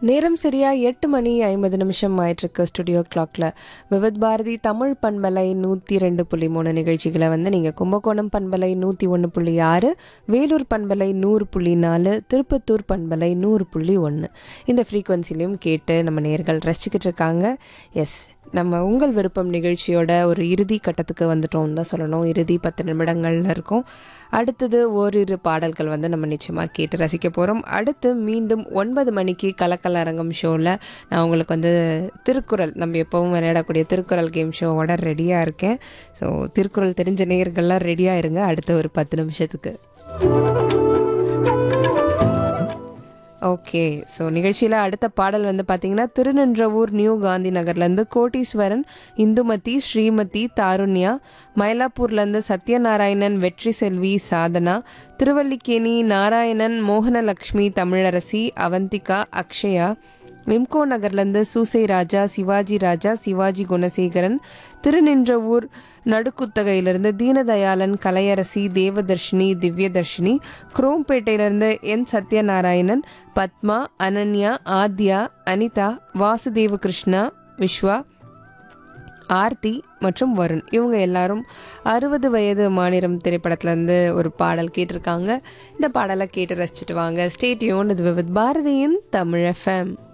நேரம் சரியா எட்டு மணி ஐம்பது நிமிஷம் ஆயிட்டிருக்கு ஸ்டுடியோ கிளாக்ல விவித் பாரதி தமிழ் பண்பலை நூற்றி ரெண்டு புள்ளி மூணு நிகழ்ச்சிகளை வந்து நீங்கள் கும்பகோணம் பண்பலை நூற்றி ஒன்று புள்ளி ஆறு வேலூர் பண்பலை நூறு புள்ளி நாலு திருப்பத்தூர் பண்பலை நூறு புள்ளி ஒன்று இந்த ஃப்ரீக்குவன்சிலையும் கேட்டு நம்ம நேர்கள் ரசிச்சுக்கிட்டு இருக்காங்க எஸ் நம்ம உங்கள் விருப்பம் நிகழ்ச்சியோட ஒரு இறுதி கட்டத்துக்கு வந்துட்டோம் தான் சொல்லணும் இறுதி பத்து நிமிடங்கள்ல இருக்கும் அடுத்தது ஓரிரு பாடல்கள் வந்து நம்ம நிச்சயமாக கேட்டு ரசிக்க போகிறோம் அடுத்து மீண்டும் ஒன்பது மணிக்கு கலக்கல் அரங்கம் ஷோவில் நான் உங்களுக்கு வந்து திருக்குறள் நம்ம எப்போவும் விளையாடக்கூடிய திருக்குறள் கேம் ஷோவோட ரெடியாக இருக்கேன் ஸோ திருக்குறள் தெரிஞ்ச நேயர்கள்லாம் ரெடியாக இருங்க அடுத்த ஒரு பத்து நிமிஷத்துக்கு ஓகே ஸோ நிகழ்ச்சியில் அடுத்த பாடல் வந்து பார்த்தீங்கன்னா திருநின்றவூர் நியூ காந்தி நகர்லேருந்து கோட்டீஸ்வரன் இந்துமதி ஸ்ரீமதி தாருண்யா மயிலாப்பூர்லேருந்து சத்யநாராயணன் வெற்றி செல்வி சாதனா திருவல்லிக்கேணி நாராயணன் மோகனலக்ஷ்மி தமிழரசி அவந்திகா அக்ஷயா விம்கோ நகர்லேருந்து சூசை ராஜா சிவாஜி ராஜா சிவாஜி குணசேகரன் திருநின்றவூர் நடுக்குத்தகையிலிருந்து தீனதயாளன் கலையரசி தேவதர்ஷினி திவ்யதர்ஷினி குரோம்பேட்டையிலிருந்து என் சத்யநாராயணன் பத்மா அனன்யா ஆத்யா அனிதா வாசுதேவ கிருஷ்ணா விஸ்வா ஆர்த்தி மற்றும் வருண் இவங்க எல்லாரும் அறுபது வயது மாநிலம் திரைப்படத்துலேருந்து ஒரு பாடல் கேட்டிருக்காங்க இந்த பாடலை கேட்டு ரசிச்சுட்டு வாங்க ஸ்டேட்யூன் இது வித் பாரதியின் தமிழ் எஃப்எம்